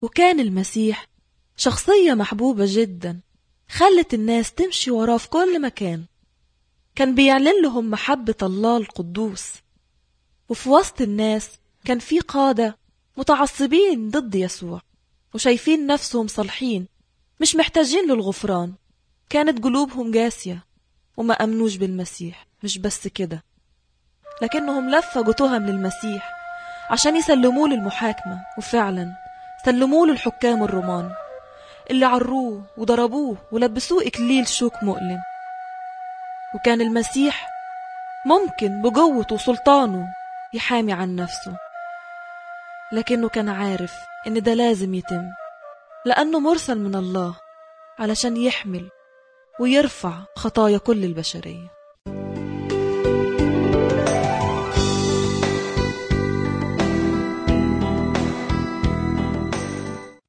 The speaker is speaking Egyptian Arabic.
وكان المسيح شخصية محبوبة جدا خلت الناس تمشي وراه في كل مكان كان بيعلن لهم محبة الله القدوس وفي وسط الناس كان في قادة متعصبين ضد يسوع وشايفين نفسهم صالحين مش محتاجين للغفران كانت قلوبهم قاسية وما أمنوش بالمسيح مش بس كده لكنهم لفقوا تهم للمسيح عشان يسلموه للمحاكمة وفعلا سلموه للحكام الرومان اللي عروه وضربوه ولبسوه إكليل شوك مؤلم وكان المسيح ممكن بقوته وسلطانه يحامي عن نفسه لكنه كان عارف إن ده لازم يتم لأنه مرسل من الله علشان يحمل ويرفع خطايا كل البشريه